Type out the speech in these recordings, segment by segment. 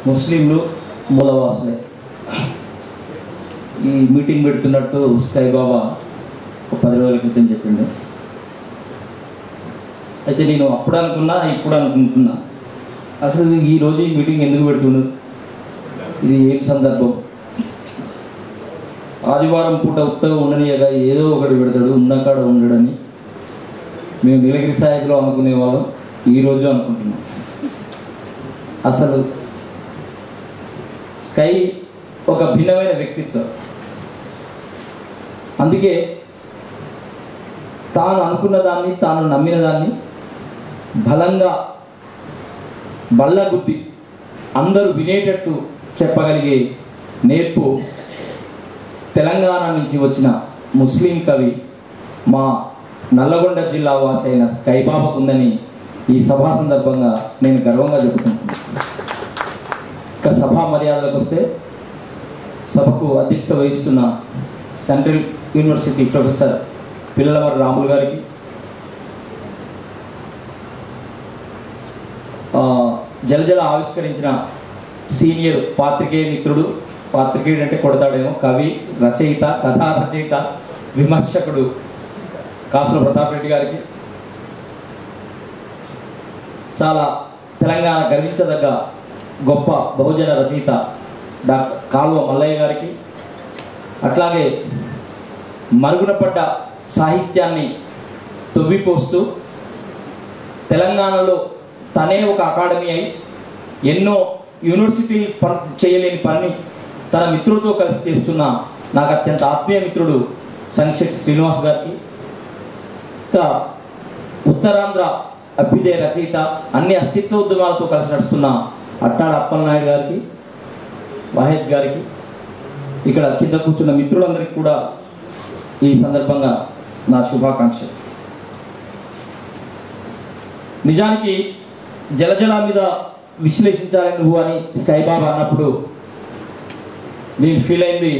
ముస్లింలు మూలవాసులే ఈ meeting పెడుతున్నట్టు sky బాబా ఒక పది రోజుల క్రితం చెప్పిండు అయితే నేను అప్పుడు అనుకున్నా ఇప్పుడు అనుకుంటున్నా అసలు ఈ రోజు ఈ మీటింగ్ ఎందుకు పెడుతున్నారు ఇది ఏం సందర్భం ఆదివారం పూట ఉత్తగా ఉండనియగా ఏదో ఒకటి పెడతాడు ఉన్నకాడ ఉండడని మేము నీలగిరి సాయిలో అనుకునే వాళ్ళం ఈరోజు అనుకుంటున్నాం అసలు స్కై ఒక భిన్నమైన వ్యక్తిత్వం అందుకే తాను అనుకున్న దాన్ని తాను నమ్మిన దాన్ని బలంగా బల్లగుద్ది అందరూ వినేటట్టు చెప్పగలిగే నేర్పు తెలంగాణ నుంచి వచ్చిన ముస్లిం కవి మా నల్లగొండ జిల్లా వాసి అయిన స్కైబాబాకు ఉందని ఈ సభా సందర్భంగా నేను గర్వంగా చెప్పుకుంటున్నాను ఇక సభా మర్యాదలకు వస్తే సభకు అధ్యక్షత వహిస్తున్న central university professor Pillalamarri Ramulu గారికి ఆ, జలజల ఆవిష్కరించిన సీనియర్ పాత్రికేయ మిత్రుడు పాత్రికేయుడు అంటే కొడతాడేమో కవి రచయిత కథా రచయిత విమర్శకుడు కాసుల ప్రతాప్ రెడ్డి గారికి చాలా తెలంగాణ గర్వించదగ్గ గొప్ప బహుజన రచయిత డాక్టర్ కాల్వ మల్లయ్య గారికి అట్లాగే మరుగున పడ్డ సాహిత్యాన్ని తొవ్విపోస్తూ తెలంగాణలో తనే ఒక అకాడమీ అయి ఎన్నో యూనివర్సిటీ పని చేయలేని పనిని తన మిత్రుడితో కలిసి చేస్తున్న నాకు అత్యంత ఆత్మీయ మిత్రుడు సంశెట్టి శ్రీనివాస్ గారికి ఇంకా ఉత్తరాంధ్ర అభ్యుదయ రచయిత అన్ని అస్తిత్వ ఉద్యమాలతో కలిసి నడుస్తున్న అట్టాడ అప్పలనాయుడు గారికి వాహిద్ గారికి ఇక్కడ కింద కూర్చున్న మిత్రులందరికీ కూడా ఈ సందర్భంగా నా శుభాకాంక్షలు నిజానికి జలజల మీద విశ్లేషించాలని నువ్వు అని స్కై బాబా అన్నప్పుడు నేను ఫీల్ అయింది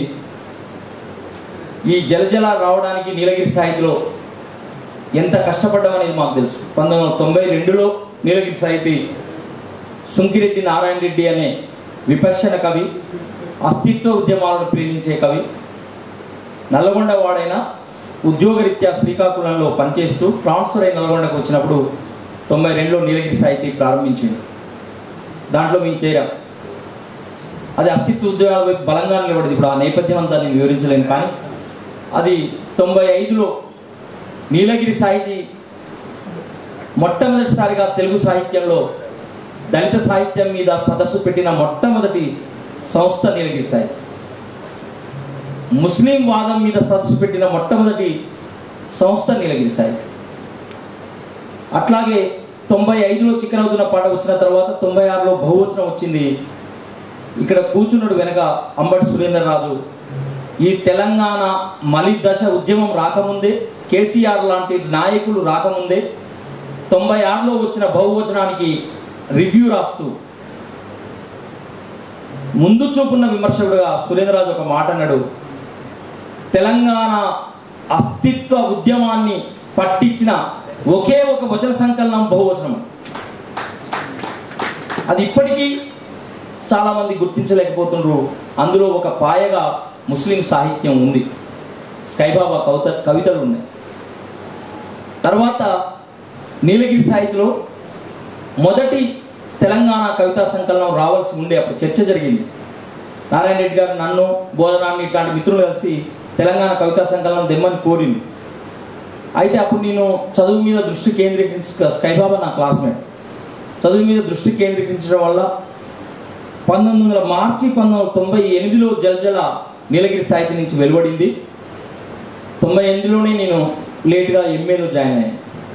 ఈ జలజల రావడానికి నీలగిరి సాహితిలో ఎంత కష్టపడ్డాం అనేది మాకు తెలుసు పంతొమ్మిది వందల తొంభై రెండులో నీలగిరి సాహితి సుంకిరెడ్డి నారాయణ రెడ్డి అనే విపర్శన కవి అస్తిత్వ ఉద్యమాలను ప్రేమించే కవి నల్లగొండ వాడైన ఉద్యోగరీత్యా శ్రీకాకుళంలో పనిచేస్తూ ట్రాన్స్ఫర్ అయి నల్గొండకు వచ్చినప్పుడు తొంభై రెండులో నీలగిరి సాహితీ ప్రారంభించింది దాంట్లో మేము చేరాం అది అస్తిత్వ ఉద్యోగాల వైపు బలంగా నిలబడింది ఇప్పుడు ఆ నేపథ్యం అంతా నేను వివరించలేను కానీ అది తొంభై ఐదులో నీలగిరి సాహితీ మొట్టమొదటిసారిగా తెలుగు సాహిత్యంలో దళిత సాహిత్యం మీద సదస్సు పెట్టిన మొట్టమొదటి సంస్థ నీలగిరి సాహిత్యం ముస్లిం వాదం మీద సదస్సు పెట్టిన మొట్టమొదటి సంస్థ నీలగిరి సాహిత్యం అట్లాగే తొంభై ఐదులో చిక్కనవుతున్న పాట వచ్చిన తర్వాత తొంభై ఆరులో బహువచనం వచ్చింది ఇక్కడ కూర్చున్నాడు వెనక అంబటి సురేంద్రరాజు ఈ తెలంగాణ మలి దశ ఉద్యమం రాకముందే కేసీఆర్ లాంటి నాయకులు రాకముందే తొంభై ఆరులో వచ్చిన బహువచనానికి రివ్యూ రాస్తూ ముందు చూపున్న విమర్శకుడుగా సురేంద్రరాజు ఒక మాట అన్నాడు తెలంగాణ అస్తిత్వ ఉద్యమాన్ని పట్టించిన ఒకే ఒక వచన సంకలనం బహువచనం అది ఇప్పటికీ చాలామంది గుర్తించలేకపోతున్నారు అందులో ఒక పాయగా ముస్లిం సాహిత్యం ఉంది స్కైబాబా కవిత కవితలు ఉన్నాయి తర్వాత నీలగిరి సాహిత్యలో మొదటి తెలంగాణ కవితా సంకలనం రావాల్సి ఉండే అప్పుడు చర్చ జరిగింది నారాయణ రెడ్డి గారు నన్ను బోధనాన్ని ఇట్లాంటి మిత్రులు కలిసి తెలంగాణ కవితా సంకలనం దెమ్మని కోరింది అయితే అప్పుడు నేను చదువు మీద దృష్టి కేంద్రీకరించి స్కైబాబా నా క్లాస్మేట్ చదువు మీద దృష్టి కేంద్రీకరించడం వల్ల పంతొమ్మిది వందల మార్చి పంతొమ్మిది వందల తొంభై ఎనిమిదిలో జలజల నీలగిరి సాహిత్యం నుంచి వెలువడింది తొంభై ఎనిమిదిలోనే నేను లేట్గా ఎంఏలో జాయిన్ అయ్యాను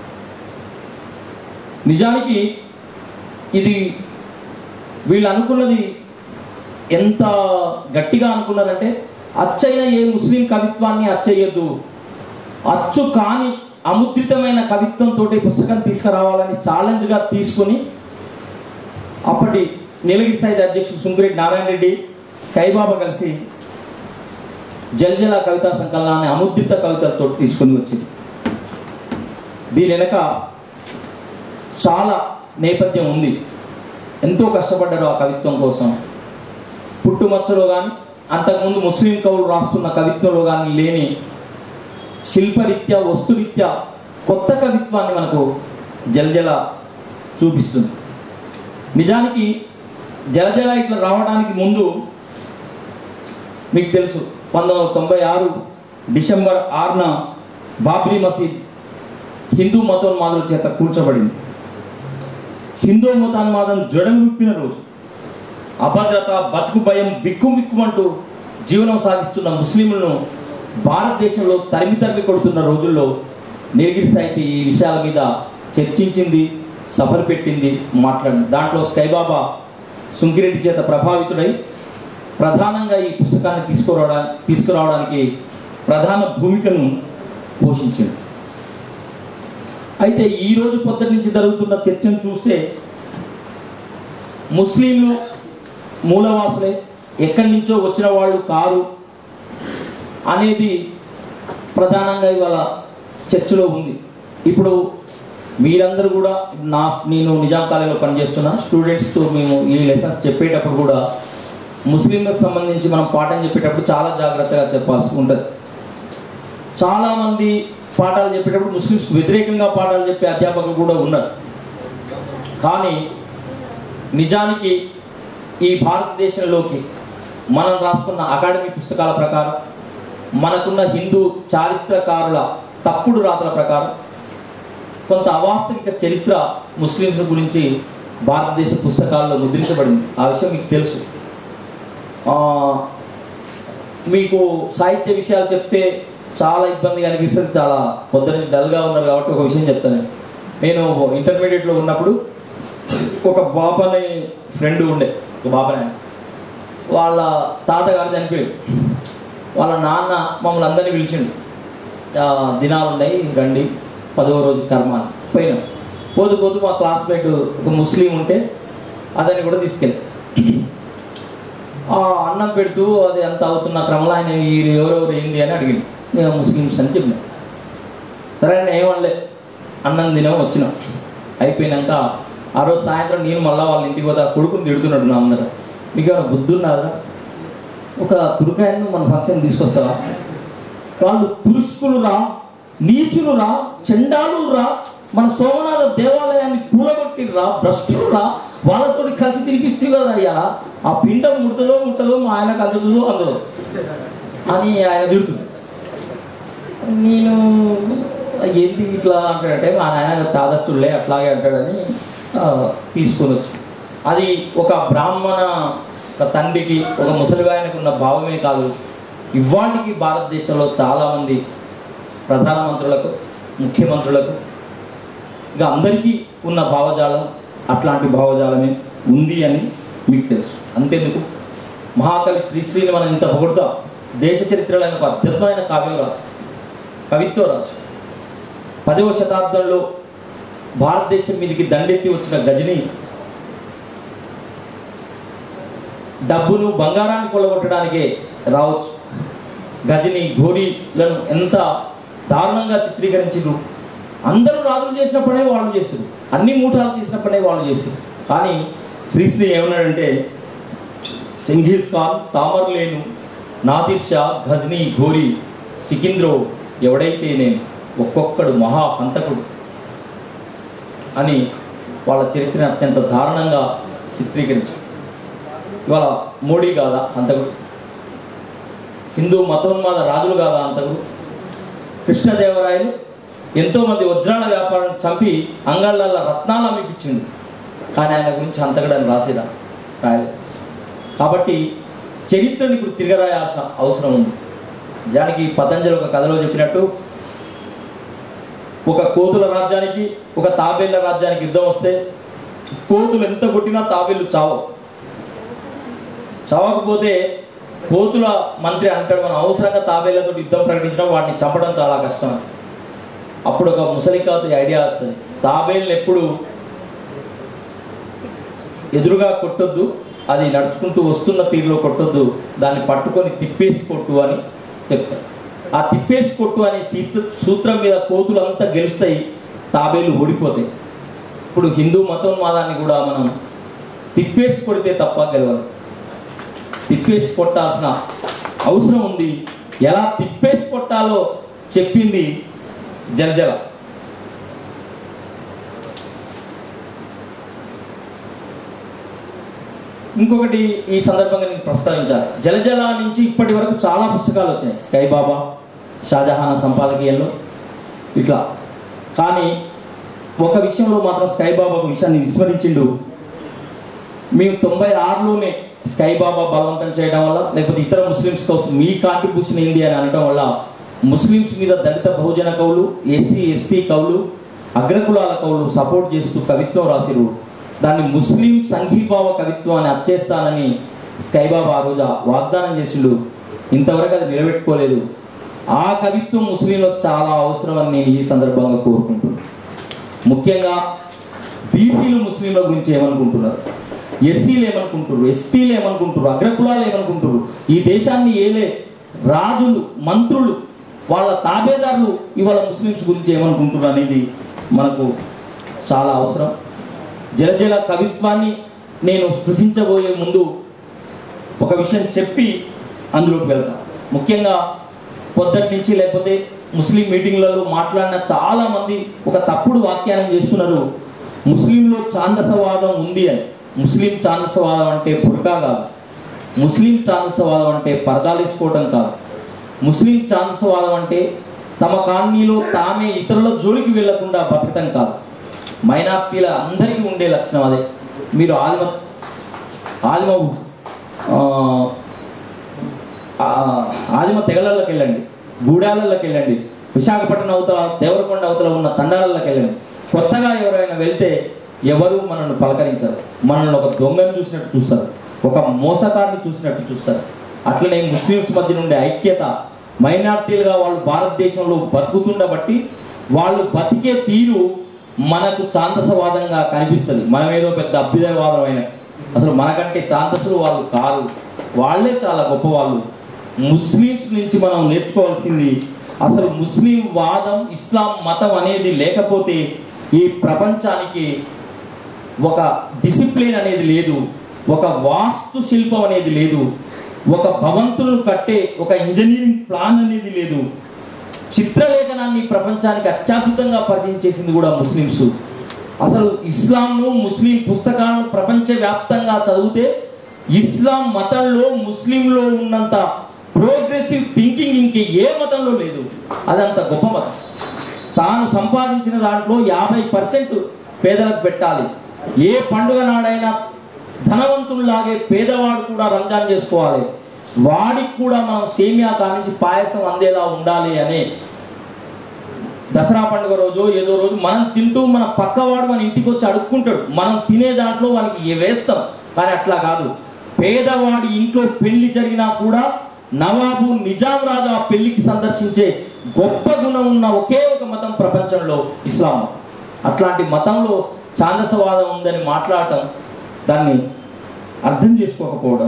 నిజానికి ఇది వీళ్ళు అనుకున్నది ఎంత గట్టిగా అనుకున్నారంటే అచ్చైన ఏ ముస్లిం కవిత్వాన్ని అచ్చయ్యద్దు అచ్చు కాని అముద్రితమైన కవిత్వంతో పుస్తకం తీసుకురావాలని ఛాలెంజ్గా తీసుకొని అప్పటి నీలగిరి సాహిత్య అధ్యక్షుడు సుంకురెడ్డి నారాయణ రెడ్డి స్కైబాబా కలిసి జల్జల కవితా సంకలనాన్ని అముద్రిత కవితలతో తీసుకొని వచ్చింది దీని వెనక చాలా నేపథ్యం ఉంది ఎంతో కష్టపడ్డారు ఆ కవిత్వం కోసం పుట్టుమచ్చలో కానీ అంతకుముందు ముస్లిం కవులు రాస్తున్న కవిత్వంలో కానీ లేని శిల్పరీత్యా వస్తురీత్యా కొత్త కవిత్వాన్ని మనకు జలజల చూపిస్తుంది నిజానికి జలజల ఇట్లా రావడానికి ముందు మీకు తెలుసు పంతొమ్మిది వందల తొంభై ఆరు డిసెంబర్ ఆరున బాబ్రీ మసీద్ హిందూ మతోన్మాదుల చేత కూల్చబడింది హిందూ మతోన్మాదం జడం విప్పిన రోజు అభద్రత బతుకు భయం బిక్కు బిక్కుమంటూ జీవనం సాగిస్తున్న ముస్లింలను భారతదేశంలో తరిమి తరిమి కొడుతున్న రోజుల్లో నీలగిరి సాహితీ ఈ విషయాల మీద చర్చించింది సభలు పెట్టింది మాట్లాడింది దాంట్లో స్కైబాబా సుంకిరెడ్డి చేత ప్రభావితుడై ప్రధానంగా ఈ పుస్తకాన్ని తీసుకురావడా తీసుకురావడానికి ప్రధాన భూమికను పోషించింది అయితే ఈ రోజు పొద్దుటి నుంచి జరుగుతున్న చర్చను చూస్తే ముస్లింలు మూలవాసులే ఎక్కడి నుంచో వచ్చిన వాళ్ళు కారు అనేది ప్రధానంగా ఇవాళ చర్చలో ఉంది ఇప్పుడు మీరందరూ కూడా నా నేను నిజాం కాలేజీలో పనిచేస్తున్న స్టూడెంట్స్తో మేము ఈ లెసన్స్ చెప్పేటప్పుడు కూడా ముస్లింలకు సంబంధించి మనం పాఠం చెప్పేటప్పుడు చాలా జాగ్రత్తగా చెప్పాల్సి ఉంటుంది చాలామంది పాఠాలు చెప్పేటప్పుడు ముస్లిమ్స్ వ్యతిరేకంగా పాఠాలు చెప్పే అధ్యాపకులు కూడా ఉన్నారు కానీ నిజానికి ఈ భారతదేశంలోకి మనం రాసుకున్న అకాడమీ పుస్తకాల ప్రకారం మనకున్న హిందూ చారిత్రకారుల తప్పుడు రాతల ప్రకారం కొంత అవాస్తవిక చరిత్ర ముస్లిమ్స్ గురించి భారతదేశ పుస్తకాల్లో ముద్రించబడింది ఆ విషయం మీకు తెలుసు ఆ, మీకు సాహిత్య విషయాలు చెప్తే చాలా ఇబ్బందిగా అనిపిస్తుంది చాలా పొద్దున డల్గా ఉన్నారు కాబట్టి ఒక విషయం చెప్తాను నేను ఇంటర్మీడియట్లో ఉన్నప్పుడు ఒక బాబాని ఫ్రెండ్ ఉండే ఒక బాబాని వాళ్ళ తాతగారు చనిపోయారు వాళ్ళ నాన్న మమ్మల్ని అందరినీ పిలిచిండు ఆ, దినాలు ఉన్నాయి రండి పదవ రోజు కర్మ అని పోయినాం పోతూ పోతూ మా క్లాస్మేట్ ఒక ముస్లిం ఉంటే అతన్ని కూడా తీసుకెళ్ళి ఆ అన్నం పెడుతూ అది ఎంత అవుతున్న క్రమంలో ఆయన వీరు ఎవరెవరు ఏంది అని అడిగింది నేను ముస్లిమ్స్ అని చెప్పిన సరే నేను ఏమనలే అన్నం తినాం వచ్చినాం అయిపోయినాక ఆ రోజు సాయంత్రం నేను మళ్ళీ వాళ్ళ ఇంటికి పోతే ఆ కొడుకుని తిడుతున్నాడు నా అందరూ మీకు ఏమైనా బుద్ధి ఉన్నదా ఒక తురుకాయను మన ఫంక్షన్ తీసుకొస్తావా వాళ్ళు తురుష్కులురా నీచులురా చండాలురా మన సోమనాథ దేవాలయాన్ని కూలగొట్టిర్రా భ్రష్టులురా వాళ్ళతో కలిసి తినిపిస్తూ కదా అయ్యా ఆ పిండం ముడుతుందో ముట్టదో మా ఆయనకు అందుతుందో అందదో అని ఆయన తిడుతుంది నేను ఏంటి ఇట్లా అంటాడంటే మా నాయన చాదస్తులే అట్లాగే అంటాడని ఆ, తీసుకొని వచ్చి అది ఒక బ్రాహ్మణ ఒక తండ్రికి ఒక ముసలివాయనకు ఉన్న భావమే కాదు ఇవాటికి భారతదేశంలో చాలామంది ప్రధానమంత్రులకు ముఖ్యమంత్రులకు ఇంకా అందరికీ ఉన్న భావజాలం అట్లాంటి భావజాలమే ఉంది అని మీకు తెలుసు అంతేందుకు మహాకవి శ్రీశ్రీని మనం ఇంత పొగుడుతాం దేశ చరిత్రలో ఆయన ఒక అద్భుతమైన కావ్యం రాసు కవిత్వం రాసు పదవ శతాబ్దంలో భారతదేశం మీదకి దండెత్తి వచ్చిన గజని డబ్బును బంగారాన్ని కొల్లగొట్టడానికే రావచ్చు గజని ఘోరీలను ఎంత దారుణంగా చిత్రీకరించారు అందరూ రాజులు చేసిన పనే వాళ్ళు చేశారు అన్ని మూఠాలు చేసిన పనే వాళ్ళు చేశారు కానీ శ్రీశ్రీ ఏమన్నాడంటే సింఘీస్ ఖాన్ తామర్లేను నాదిర్ షా ఘజ్నీ ఘోరీ సికింద్రో ఎవడైతే నేను ఒక్కొక్కడు మహా హంతకుడు అని వాళ్ళ చరిత్రను అత్యంత దారుణంగా చిత్రీకరించారు ఇవాళ మోడీ కాదా హంతకుడు హిందూ మతోన్మాద రాజులు కాదా హంతకుడు కృష్ణదేవరాయలు ఎంతోమంది వజ్రాల వ్యాపారం చంపి అంగళ్ళ రత్నాలు అమ్మిపించింది కానీ ఆయన గురించి హంతకుడని రాసేదా రాయలేదు కాబట్టి చరిత్రని ఇప్పుడు తిరగరాయాల్సిన అవసరం ఉంది నిజానికి పతంజలి ఒక కథలో చెప్పినట్టు ఒక కోతుల రాజ్యానికి ఒక తాబేళ్ల రాజ్యానికి యుద్ధం వస్తే కోతులు ఎంత కొట్టినా తాబేళ్ళు చావవు చావకపోతే కోతుల మంత్రి అంటాడు మనం అవసరంగా తాబేళ్లతో యుద్ధం ప్రకటించడం వాటిని చంపడం చాలా కష్టం అప్పుడు ఒక ముసలికాత ఐడియా వస్తుంది తాబేళ్ళని ఎప్పుడు ఎదురుగా కొట్టొద్దు అది నడుచుకుంటూ వస్తున్న తీరులో కొట్టొద్దు దాన్ని పట్టుకొని తిప్పేసి కొట్టు అని చెప్తారు ఆ తిప్పేసి కొట్టు అనే సీత సూత్రం మీద కోతులు అంతా గెలుస్తాయి తాబేలు ఓడిపోతాయి ఇప్పుడు హిందూ మతోన్మాదాన్ని కూడా మనం తిప్పేసి కొడితే తప్ప గెలవదు తిప్పేసి కొట్టాల్సిన అవసరం ఉంది ఎలా తిప్పేసి కొట్టాలో చెప్పింది జలజల ఇంకొకటి ఈ సందర్భంగా నేను ప్రస్తావించాలి జలజల నుంచి ఇప్పటి వరకు చాలా పుస్తకాలు వచ్చినాయి స్కై బాబా షాజహాన్ సంపాదకీయంలో ఇట్లా కానీ ఒక విషయంలో మాత్రం స్కై బాబా ఒక విషయాన్ని విస్మరించిండు మేము తొంభై ఆరులోనే స్కై బాబా బలవంతం చేయడం వల్ల లేకపోతే ఇతర ముస్లిమ్స్ కోసం మీ కాంట్రిబ్యూషన్ ఏంటి అని అనడం వల్ల ముస్లిమ్స్ మీద దళిత బహుజన కవులు ఎస్సీ ఎస్టీ కవులు అగ్రకులాల కవులు సపోర్ట్ చేస్తూ కవిత్వం రాసిరు దాన్ని ముస్లిం సంఘీభావ కవిత్వం అని అచ్చేస్తానని స్కై బాబా ఆ రోజు వాగ్దానం చేసిండు ఇంతవరకు అది నిలబెట్టుకోలేదు ఆ కవిత్వం ముస్లింలకు చాలా అవసరం అని నేను ఈ సందర్భంగా కోరుకుంటున్నాను ముఖ్యంగా బీసీలు ముస్లింల గురించి ఏమనుకుంటున్నారు ఎస్సీలు ఏమనుకుంటారు ఎస్టీలు ఏమనుకుంటారు అగ్రకులాలు ఏమనుకుంటారు ఈ దేశాన్ని ఏలే రాజులు మంత్రులు వాళ్ళ తాబేదారులు ఇవాళ ముస్లిమ్స్ గురించి ఏమనుకుంటున్నారు అనేది మనకు చాలా అవసరం జలజల కవిత్వాన్ని నేను స్పృశించబోయే ముందు ఒక విషయం చెప్పి అందులోకి వెళ్తాను ముఖ్యంగా పొద్దుటి నుంచి లేకపోతే ముస్లిం మీటింగ్లలో మాట్లాడిన చాలా మంది ఒక తప్పుడు వ్యాఖ్యానం చేస్తున్నారు ముస్లింలో ఛాందసవాదం ఉంది అని ముస్లిం ఛాందసవాదం అంటే బుర్కా కాదు ముస్లిం ఛాందసవాదం అంటే పరదాలేసుకోవడం కాదు ముస్లిం ఛాందసవాదం అంటే తమ కాలనీలో తామే ఇతరుల జోలికి వెళ్లకుండా బతకటం కాదు మైనార్టీల అందరికీ ఉండే లక్షణం అదే మీరు ఆలిమ ఆలిమ ఆ, ఆ, ఆదిమ తెగలలోకి వెళ్ళండి గూడాలలోకి వెళ్ళండి విశాఖపట్నం అవతల దేవరకొండ అవతల ఉన్న తండాలలోకి వెళ్ళండి కొత్తగా ఎవరైనా వెళ్తే ఎవరు మనల్ని పలకరించరు మనల్ని ఒక దొంగను చూసినట్టు చూస్తారు ఒక మోసకాన్ని చూసినట్టు చూస్తారు అట్లనే ముస్లిమ్స్ మధ్య నుండే ఐక్యత మైనార్టీలుగా వాళ్ళు భారతదేశంలో బతుకుతుండబట్టి వాళ్ళు బతికే తీరు మనకు ఛాందసవాదంగా కనిపిస్తుంది మనం ఏదో పెద్ద అభ్యుదయవాదం అయిన అసలు మనకంటే ఛాందసులు వాళ్ళు కాదు వాళ్ళే చాలా గొప్పవాళ్ళు ముస్లిమ్స్ నుంచి మనం నేర్చుకోవాల్సింది అసలు ముస్లిం వాదం ఇస్లాం మతం అనేది లేకపోతే ఈ ప్రపంచానికి ఒక డిసిప్లిన్ అనేది లేదు ఒక వాస్తు శిల్పం అనేది లేదు ఒక భవంతులను కట్టే ఒక ఇంజనీరింగ్ ప్లాన్ అనేది లేదు చిత్రలేఖనాన్ని ప్రపంచానికి అత్యద్భుతంగా పరిచయం చేసింది కూడా ముస్లిమ్స్ అసలు ఇస్లాంను ముస్లిం పుస్తకాలను ప్రపంచవ్యాప్తంగా చదివితే ఇస్లాం మతంలో ముస్లింలో ఉన్నంత ప్రోగ్రెసివ్ థింకింగ్ ఇంకే ఏ మతంలో లేదు అదంత గొప్ప మతం తాను సంపాదించిన దాంట్లో యాభై పర్సెంట్ పేదలకు పెట్టాలి ఏ పండుగ నాడైనా ధనవంతుల్లాగే పేదవాడు కూడా రంజాన్ చేసుకోవాలి వాడికి కూడా మనం సేమియా కానించి పాయసం అందేలా ఉండాలి అనే దసరా పండుగ రోజు ఏదో రోజు మనం తింటూ మన పక్కవాడు మన ఇంటికి వచ్చి అడుక్కుంటాడు మనం తినే దాంట్లో వానికి ఏ వేస్తాం కానీ అట్లా కాదు పేదవాడి ఇంట్లో పెళ్లి జరిగినా కూడా నవాబు నిజాం రాజు ఆ పెళ్లికి సందర్శించే గొప్ప గుణం ఉన్న ఒకే ఒక మతం ప్రపంచంలో ఇస్లాం అట్లాంటి మతంలో ఛాందసవాదం ఉందని మాట్లాడటం దాన్ని అర్థం చేసుకోకపోవడం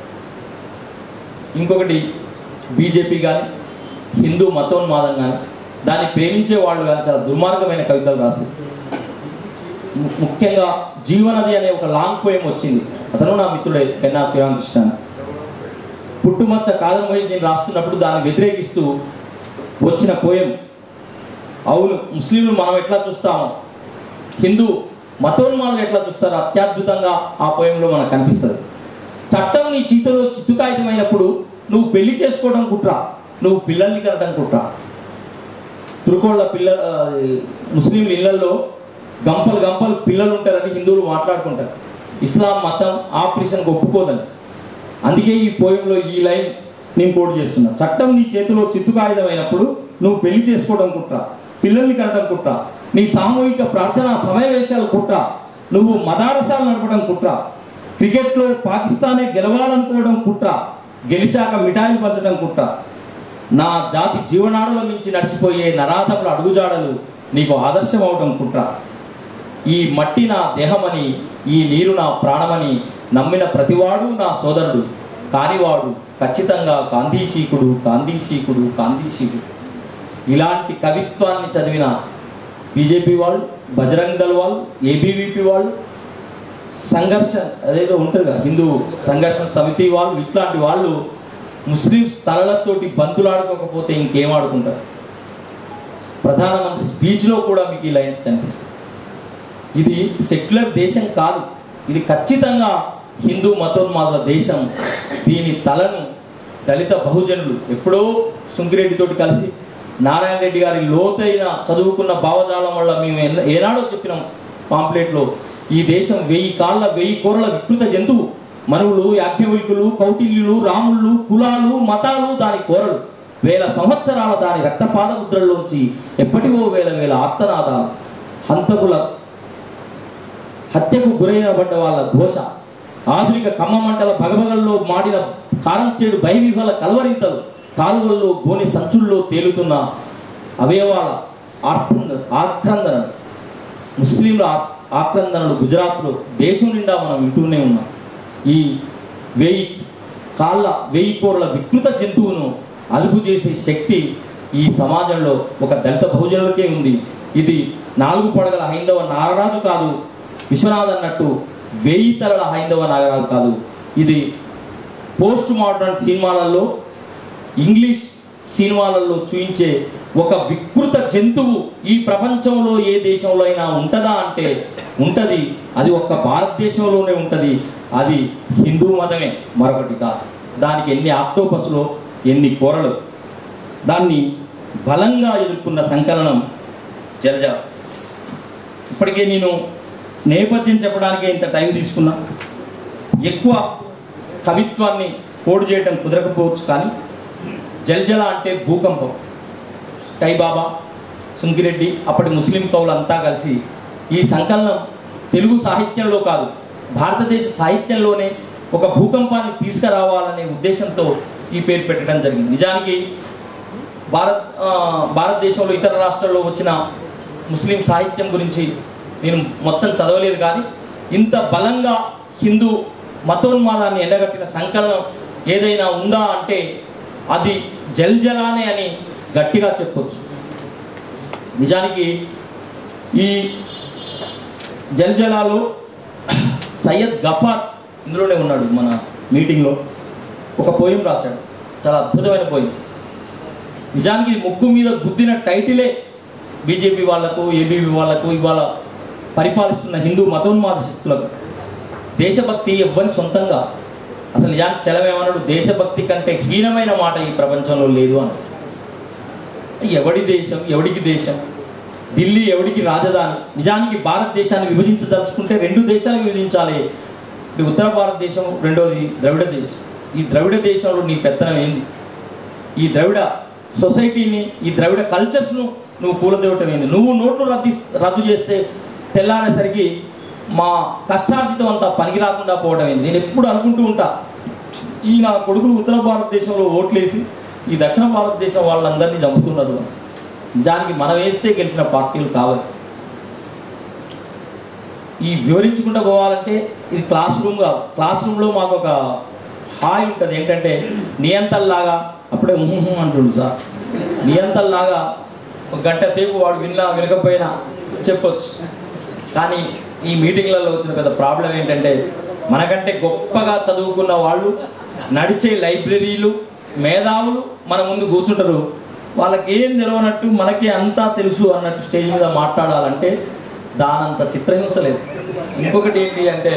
ఇంకొకటి బీజేపీ కానీ హిందూ మతోన్మాదం కానీ దాన్ని ప్రేమించే వాళ్ళు కానీ చాలా దుర్మార్గమైన కవితలు రాశారు ము- ముఖ్యంగా జీవనది అనే ఒక లాంగ్ పోయం వచ్చింది అతను నా మిత్రుడే పెన్నా శ్రీరామకృష్ణ అని. పుట్టుమచ్చ కాదమోయి నేను రాస్తున్నప్పుడు దాన్ని వ్యతిరేకిస్తూ వచ్చిన పోయం అవును ముస్లింలు మనం ఎట్లా చూస్తామో హిందూ మతోన్మాదులు ఎట్లా చూస్తారో అత్యద్భుతంగా ఆ పోయంలో మనకు కనిపిస్తుంది చట్టం నీ చీతలో చిత్తుకాయితమైనప్పుడు నువ్వు పెళ్లి చేసుకోవడం కుట్ర నువ్వు పిల్లల్ని కనడం కుట్ర తురుకోళ్ళ పిల్ల ఆ, ముస్లింల ఇళ్లలో గంపలు గంపలు పిల్లలు ఉంటారని హిందువులు మాట్లాడుకుంటారు ఇస్లాం మతం ఆపరేషన్ ఒప్పుకోదని అందుకే ఈ పోయంలో ఈ లైన్ నేను కోట్ చేస్తున్నా చట్టం నీ చేతిలో చిత్తుకాయుధమైనప్పుడు నువ్వు పెళ్లి చేసుకోవడం కుట్ర పిల్లల్ని కనడం కుట్ర నీ సామూహిక ప్రార్థన సమావేశాలు కుట్ర నువ్వు మదారసాలు నడపడం కుట్ర క్రికెట్లో పాకిస్తానే గెలవాలనుకోవడం కుట్ర గెలిచాక మిఠాయిలు పంచడం కుట్ర నా జాతి జీవనాడుల మించి నడిచిపోయే నరాధముల అడుగుజాడలు నీకు ఆదర్శం అవడం కుట్ర ఈ మట్టి నా దేహమని ఈ నీరు నా ప్రాణమని నమ్మిన ప్రతివాడు నా సోదరుడు కానివాడు ఖచ్చితంగా గాంధీశీకుడు గాంధీశీకుడు గాంధీశీకుడు ఇలాంటి కవిత్వాన్ని చదివిన బీజేపీ వాళ్ళు బజరంగ్ దళ్ వాళ్ళు ఏబీవీపీ వాళ్ళు సంఘర్ష అదేదో ఉంటుంది కదా హిందూ సంఘర్షణ సమితి వాళ్ళు ఇట్లాంటి వాళ్ళు ముస్లిమ్స్ తలలతోటి బంతులాడుకోకపోతే ఇంకేం ఆడుకుంటారు ప్రధానమంత్రి స్పీచ్లో కూడా మీకు ఈ లైన్స్ కనిపిస్తాయి ఇది సెక్యులర్ దేశం కాదు ఇది ఖచ్చితంగా హిందూ మతోన్మాదుల దేశం దీని తలను దళిత బహుజనులు ఎప్పుడో సుంకిరెడ్డితోటి కలిసి నారాయణ రెడ్డి గారి లోతైన చదువుకున్న భావజాలం వల్ల మేము ఎన్న- ఏనాడో చెప్పినాం పాంప్లెట్లో ఈ దేశం వెయ్యి కాళ్ళ వెయ్యి కూరల వికృత జంతువు మనువులు యాజ్ఞవల్కులు కౌటిల్యులు రాముళ్ళు కులాలు మతాలు దాని కోరలు వేల సంవత్సరాల దాని రక్తపాద ముద్రల్లోంచి ఎప్పటివో వేల వేల ఆర్తనాదాలు హంతకుల హత్యకు గురైన పడ్డ వాళ్ళ ఘోష ఆధునిక కమ్మ మంటల భగభగల్లో మాడిన కారం చేడు భయవిహల కలవరింతలు కాలువల్లో గోని సంచుల్లో తేలుతున్న అవయవాల ఆర్కంద ఆక్రందన ముస్లింల ఆ- ఆక్రందనలు గుజరాత్లో దేశం నిండా మనం వింటూనే ఉన్నాం ఈ వెయ్యి కాళ్ళ వెయ్యి కోర్ల వికృత జంతువును అదుపు చేసే శక్తి ఈ సమాజంలో ఒక దళిత బహుజనులకే ఉంది ఇది నాలుగు పడగల హైందవ నాగరాజు కాదు విశ్వనాథ్ అన్నట్టు వెయ్యి తలల హైందవ నాగరాజు కాదు ఇది పోస్ట్ మోడర్న్ సినిమాలలో ఇంగ్లీష్ సినిమాలలో చూయించే ఒక వికృత జంతువు ఈ ప్రపంచంలో ఏ దేశంలో అయినా ఉంటుందా అంటే ఉంటది అది ఒక్క భారతదేశంలోనే ఉంటది అది హిందూ మతమే మరొకటి కాదు దానికి ఎన్ని ఆక్టోపస్లో ఎన్ని కూరలు దాన్ని బలంగా ఎదుర్కొన్న సంకలనం జలజ ఇప్పటికే నేను నేపథ్యం చెప్పడానికే ఇంత టైం తీసుకున్నా ఎక్కువ కవిత్వాన్ని కోడ్ చేయడం కుదరకపోవచ్చు కానీ జల్జల అంటే భూకంపం స్కై బాబా సుంకిరెడ్డి అప్పటి ముస్లిం కవులంతా కలిసి ఈ సంకలనం తెలుగు సాహిత్యంలో కాదు భారతదేశ సాహిత్యంలోనే ఒక భూకంపాన్ని తీసుకురావాలనే ఉద్దేశంతో ఈ పేరు పెట్టడం జరిగింది నిజానికి భారత్ ఆ, భారతదేశంలో ఇతర రాష్ట్రాల్లో వచ్చిన ముస్లిం సాహిత్యం గురించి నేను మొత్తం చదవలేదు కానీ ఇంత బలంగా హిందూ మతోన్మాదాన్ని ఎండగట్టిన సంకలనం ఏదైనా ఉందా అంటే అది జల్జలానే అని గట్టిగా చెప్పొచ్చు నిజానికి ఈ జల్జలాలో సయ్యద్ గఫార్ ఇందులోనే ఉన్నాడు మన మీటింగ్లో ఒక పోయం రాశాడు చాలా అద్భుతమైన పోయం నిజానికి ఇది ముక్కు మీద గుద్దిన టైటిలే బీజేపీ వాళ్లకు ఏబీవీ వాళ్లకు ఇవాళ పరిపాలిస్తున్న హిందూ మతోన్మాద శక్తులకు దేశభక్తి ఎవ్వరి సొంతంగా అసలు నిజానికి చలమేమన్నాడు దేశభక్తి కంటే హీనమైన మాట ఈ ప్రపంచంలో లేదు అని ఎవడి దేశం ఎవడికి దేశం ఢిల్లీ ఎవడికి రాజధాని నిజానికి భారతదేశాన్ని విభజించదలుచుకుంటే రెండు దేశాలు విభజించాలి ఇది ఉత్తర భారతదేశం రెండోది ద్రవిడ దేశం ఈ ద్రవిడ దేశంలో నీ పెత్తనం ఏంది ఈ ద్రవిడ సొసైటీని ఈ ద్రవిడ కల్చర్స్ను నువ్వు కూలదేవటం ఏంది నువ్వు నోట్లు రద్దు రద్దు చేస్తే తెల్లారేసరికి మా కష్టార్జితం అంతా పనికి రాకుండా పోవడం ఏంది నేను ఎప్పుడు అనుకుంటూ ఉంటా ఈ నా కొడుకులు ఉత్తర భారతదేశంలో ఓట్లేసి ఈ దక్షిణ భారతదేశం వాళ్ళందరినీ చంపుతున్నారు అని. నిజానికి మనం వేస్తే గెలిచిన పార్టీలు కావాలి ఈ వివరించుకుంటూ పోవాలంటే ఇది క్లాస్ రూమ్ కాదు క్లాస్ రూమ్లో మాకు ఒక హాయ్ ఉంటుంది ఏంటంటే నియంతల్లాగా అప్పుడే ఊహు అంటుండు సార్ నియంతల్లాగా ఒక గంట సేపు వాడు విన్నా వినకపోయినా చెప్పొచ్చు కానీ ఈ మీటింగ్లలో వచ్చిన పెద్ద ప్రాబ్లం ఏంటంటే మనకంటే గొప్పగా చదువుకున్న వాళ్ళు నడిచే లైబ్రరీలు మేధావులు మన ముందు కూర్చుంటారు వాళ్ళకి ఏం తెలియనట్టు మనకే అంతా తెలుసు అన్నట్టు స్టేజ్ మీద మాట్లాడాలంటే దానంత చిత్రహింస లేదు ఇంకొకటి ఏంటి అంటే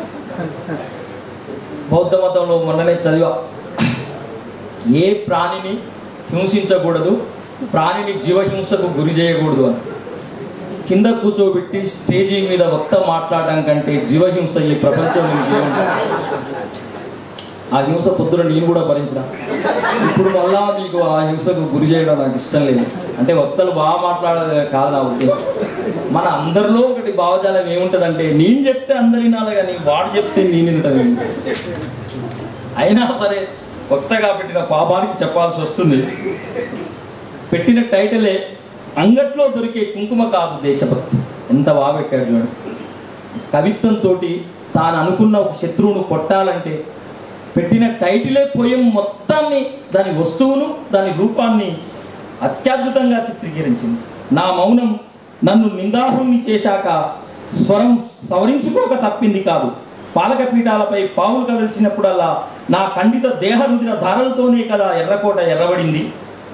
బౌద్ధ మతంలో మొన్ననే చదివా ఏ ప్రాణిని హింసించకూడదు ప్రాణిని జీవహింసకు గురి చేయకూడదు అని కింద కూర్చోబెట్టి స్టేజీ మీద వక్త మాట్లాడడం కంటే జీవహింస ఈ ప్రపంచంలో ఇంకేముంది ఆ హింస పొద్దున నేను కూడా భరించిన ఇప్పుడు మళ్ళా మీకు ఆ హింసకు గురి చేయడం నాకు ఇష్టం లేదు అంటే వక్తలు బాగా మాట్లాడదు కాదు నా ఉద్దేశం మన అందరిలో ఒకటి భావజాలం ఏముంటుందంటే నేను చెప్తే అందరి వినాలి కానీ వాడు చెప్తే నేను వింటాను అయినా సరే కొత్తగా పెట్టిన పాపానికి చెప్పాల్సి వస్తుంది పెట్టిన టైటిలే అంగట్లో దొరికే కుంకుమ కాదు దేశభక్తి ఎంత బాగా పెట్టాడు చూడండి కవిత్వంతో తాను అనుకున్న ఒక శత్రువును కొట్టాలంటే పెట్టిన టైటిలే పోయం మొత్తాన్ని దాని వస్తువును దాని రూపాన్ని అత్యద్భుతంగా చిత్రీకరించింది నా మౌనం నన్ను నిందాహుణ్ణి చేశాక స్వరం సవరించుకోక తప్పింది కాదు పాలక పీఠాలపై పావులు కదిల్చినప్పుడల్లా నా ఖండిత దేహ రుదిన ధారలతోనే కదా ఎర్రకోట ఎర్రబడింది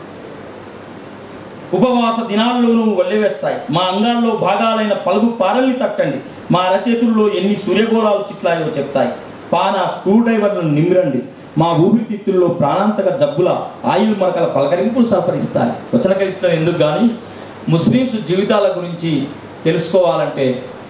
ఉపవాస దినాల్లోనూ వల్లెవేస్తాయి మా అంగాల్లో భాగాలైన పలుగు పారల్ని తట్టండి మా అరచేతుల్లో ఎన్ని సూర్యగోళాలు చిట్లాయో చెప్తాయి పాన స్క్రూ డ్రైవర్లను నిమిరండి మా ఊపిరితిత్తుల్లో ప్రాణాంతక జబ్బుల ఆయుల్ మరకల పలకరింపులు సహకరిస్తాయి వచన కవిత్వం ఎందుకు కానీ ముస్లిమ్స్ జీవితాల గురించి తెలుసుకోవాలంటే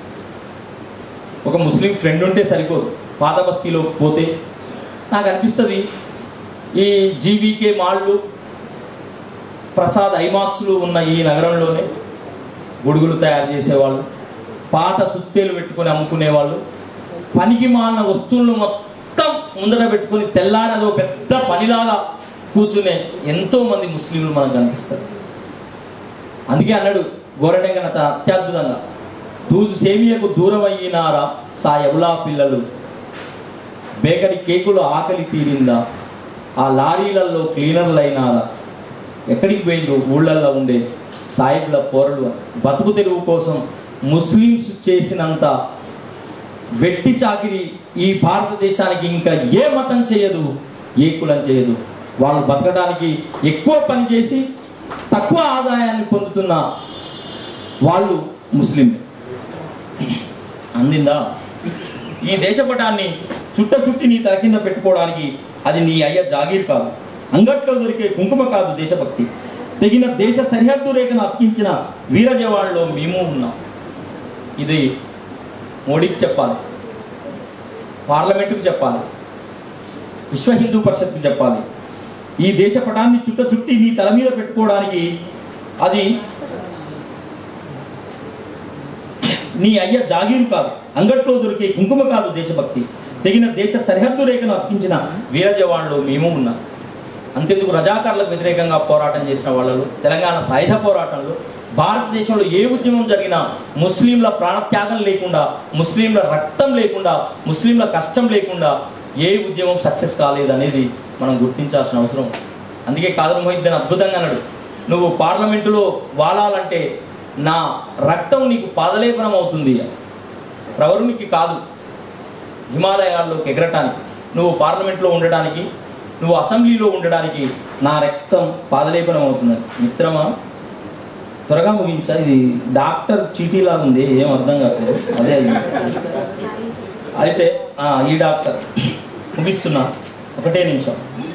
ఒక ముస్లిం ఫ్రెండ్ ఉంటే సరిపోదు పాత బస్తీలో పోతే నాకు అనిపిస్తుంది ఈ జీవీకే మాళ్ళు ప్రసాద్ ఐమాక్స్లు ఉన్న ఈ నగరంలోనే గొడుగులు తయారు చేసేవాళ్ళు పాత సుత్తేలు పెట్టుకొని అమ్ముకునేవాళ్ళు పనికి మాలిన వస్తువులను మొత్తం ముందర పెట్టుకొని తెల్లారి అదో పెద్ద పనిలాగా కూర్చునే ఎంతో మంది ముస్లింలు మనకు కనిపిస్తారు అందుకే అన్నాడు గోరటెంగన చాలా అత్యద్భుతంగా దూదు సేమియకు దూరం అయినారా సా ఎవలా పిల్లలు బేకరీ కేకులు ఆకలి తీరిందా ఆ లారీలలో క్లీనర్లు అయినారా ఎక్కడికి పోయిందో ఊళ్ళల్లో ఉండే సాయిబుల పోరలు బతుకు తెరువు కోసం ముస్లిమ్స్ చేసినంత వెట్టి చాకిరి ఈ భారతదేశానికి ఇంకా ఏ మతం చేయదు ఏ కులం చేయదు వాళ్ళు బతకడానికి ఎక్కువ పని చేసి తక్కువ ఆదాయాన్ని పొందుతున్న వాళ్ళు ముస్లిం అందిందా ఈ దేశపటాన్ని చుట్ట చుట్టి నీ తల కింద పెట్టుకోవడానికి అది నీ అయ్య జాగీర్ కాదు అంగట్లో దొరికే కుంకుమ కాదు దేశభక్తి తెగిన దేశ సరిహద్దు రేఖను అతికించిన వీర జవాన్లో మేము ఉన్నాం ఇది మోడీకి చెప్పాలి పార్లమెంటుకు చెప్పాలి విశ్వ హిందూ పరిషత్కి చెప్పాలి ఈ దేశ పటాన్ని చుట్ట చుట్టి నీ తల మీద పెట్టుకోవడానికి అది నీ అయ్య జాగీరు కాదు అంగట్లో దొరికే కుంకుమ కాదు దేశభక్తి తెగిన దేశ సరిహద్దు రేఖను అతికించిన వీర జవాన్లు మేము ఉన్నాం అంతెందుకు రజాకారులకు వ్యతిరేకంగా పోరాటం చేసిన వాళ్ళు తెలంగాణ సాయుధ పోరాటంలో భారతదేశంలో ఏ ఉద్యమం జరిగినా ముస్లింల ప్రాణత్యాగం లేకుండా ముస్లింల రక్తం లేకుండా ముస్లింల కష్టం లేకుండా ఏ ఉద్యమం సక్సెస్ కాలేదనేది మనం గుర్తించాల్సిన అవసరం ఉంది. అందుకే కాదర్ మొహిద్దీన్ అద్భుతంగా అన్నాడు నువ్వు పార్లమెంటులో వాలాలంటే నా రక్తం నీకు పాదలేపనం అవుతుంది ప్రవరునికి కాదు హిమాలయాల్లోకి ఎగరటానికి నువ్వు పార్లమెంట్లో ఉండడానికి నువ్వు అసెంబ్లీలో ఉండడానికి నా రక్తం పాదలేపనం అవుతుంది మిత్రమా త్వరగా ముగించా ఇది డాక్టర్ చీటీలాగా ఉంది ఏం అర్థం కావట్లేదు అదే అది అయితే ఆ, ఈ డాక్టర్ ముగిస్తున్నా ఒకటే నిమిషం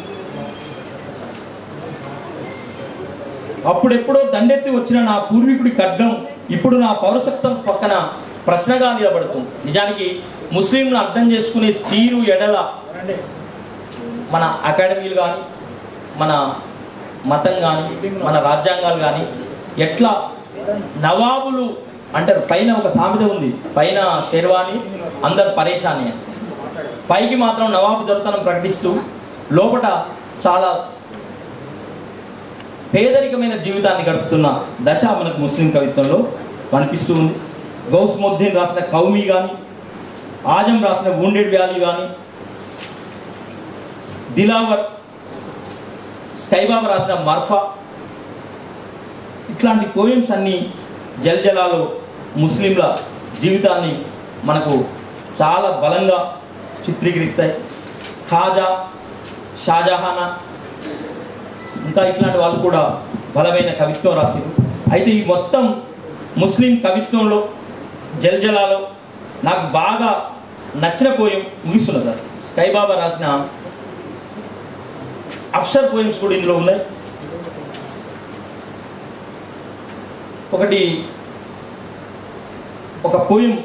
అప్పుడెప్పుడో దండెత్తి వచ్చిన నా పూర్వీకుడి ఖడ్గం ఇప్పుడు నా పౌరసత్వం పక్కన ప్రశ్నగా నిలబడుతుంది నిజానికి ముస్లింలు అర్థం చేసుకునే తీరు ఎడల మన అకాడమీలు కానీ మన మతం కానీ మన రాజ్యాంగాలు కానీ ఎట్లా నవాబులు అంటారు పైన ఒక సామెత ఉంది పైన షేర్వాణి అందరు పరేషాని అని పైకి మాత్రం నవాబు దొరతనం ప్రకటిస్తూ లోపట చాలా పేదరికమైన జీవితాన్ని గడుపుతున్న దశ మనకు ముస్లిం కవిత్వంలో కనిపిస్తూ ఉంది గౌస్ మొద్దీన్ రాసిన కౌమి కానీ ఆజం రాసిన wounded వ్యాలీ కానీ దిలావర్ స్కైబాబా రాసిన మర్ఫా ఇట్లాంటి పోయమ్స్ అన్నీ జల్జలాలో ముస్లింల జీవితాన్ని మనకు చాలా బలంగా చిత్రీకరిస్తాయి ఖాజా షాజహానా ఇంకా ఇట్లాంటి వాళ్ళు కూడా బలమైన కవిత్వం రాశారు అయితే ఈ మొత్తం ముస్లిం కవిత్వంలో జల్జలాలో నాకు బాగా నచ్చిన పోయం ముగిస్తున్నా సార్ స్కైబాబా రాసిన అఫ్సర్ పోయమ్స్ కూడా ఇందులో ఉన్నాయి ఒకటి ఒక పోయం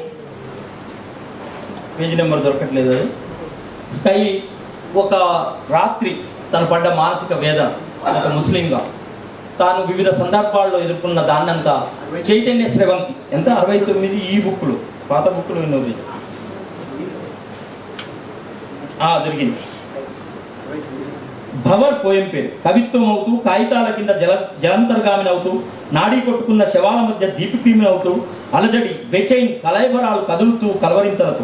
పేజీ నెంబర్ దొరకట్లేదు అది స్కై ఒక రాత్రి తను పడ్డ మానసిక వేదన ఒక ముస్లింగా తాను వివిధ సందర్భాల్లో ఎదుర్కొన్న దాన్నంతా చైతన్య స్రవంతి ఎంత అరవై తొమ్మిది ఈ బుక్కులు పాత బుక్కులు ఉన్నది ఆ, దొరికింది భవర్ పోయం పేరు కవిత్వం అవుతూ కాగితాల కింద జల జలంతర్గామిని అవుతూ నాడీ కొట్టుకున్న శవాల మధ్య దీపిక్రీమి అవుతూ అలజడి బెచైన్ కలయబరాలు కదులుతూ కలవరింతలతో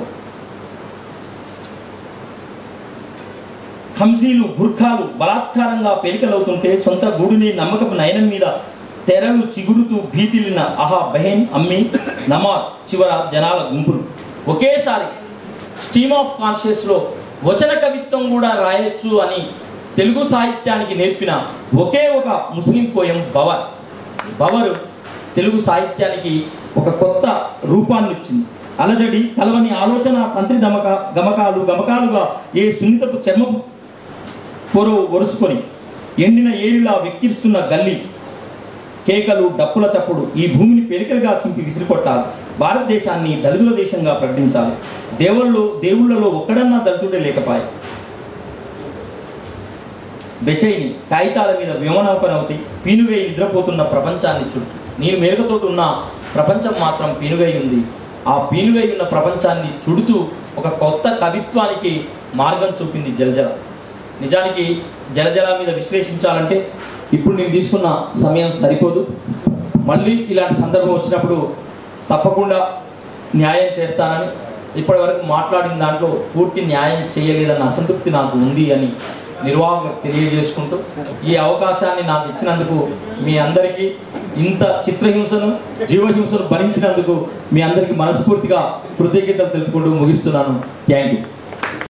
ఖంజీలు బుర్ఖాలు బలాత్కారంగా పేలికలవుతుంటే సొంత గూడుని నమ్మకపు నయనం మీద తెరలు చిగురుతూ భీతిలిన అహా బహెన్ అమ్మి నమాజ్ చివర జనాల గుంపులు ఒకేసారి స్ట్రీమ్ ఆఫ్ కాన్షియస్లో వచన కవిత్వం కూడా రాయొచ్చు అని తెలుగు సాహిత్యానికి నేర్పిన ఒకే ఒక ముస్లిం పోయం బవర్ బవరు తెలుగు సాహిత్యానికి ఒక కొత్త రూపాన్ని ఇచ్చింది అలజడి కలవని ఆలోచన తంత్రి దమక గమకాలు గమకాలుగా ఏ సున్నితపు చర్మపు పొరవు ఒరుసుకొని ఎండిన ఏరిలా వెక్కిరిస్తున్న గల్లి కేకలు డప్పుల చప్పుడు ఈ భూమిని పెరికలుగా చింపి విసిరికొట్టాలి భారతదేశాన్ని దళితుల దేశంగా ప్రకటించాలి దేవుళ్ళు దేవుళ్ళలో ఒక్కడన్నా దళితుడే లేకపాయే బెచైని కాగితాల మీద విమనౌకనవుతి పీనుగై నిద్రపోతున్న ప్రపంచాన్ని చుట్టూ నేను మెరుగుతో ఉన్న ప్రపంచం మాత్రం పీనుగై ఉంది ఆ పీనుగై ఉన్న ప్రపంచాన్ని చుడుతూ ఒక కొత్త కవిత్వానికి మార్గం చూపింది జలజల నిజానికి జలజల మీద విశ్లేషించాలంటే ఇప్పుడు నేను తీసుకున్న సమయం సరిపోదు మళ్ళీ ఇలాంటి సందర్భం వచ్చినప్పుడు తప్పకుండా న్యాయం చేస్తానని ఇప్పటివరకు మాట్లాడిన దాంట్లో పూర్తి న్యాయం చేయలేదన్న అసంతృప్తి నాకు ఉంది అని నిర్వాహకులకు తెలియజేసుకుంటూ ఈ అవకాశాన్ని నాకు ఇచ్చినందుకు మీ అందరికీ ఇంత చిత్రహింసను జీవహింసను భరించినందుకు మీ అందరికీ మనస్ఫూర్తిగా కృతజ్ఞతలు తెలుపుకుంటూ ముగిస్తున్నాను థ్యాంక్ యూ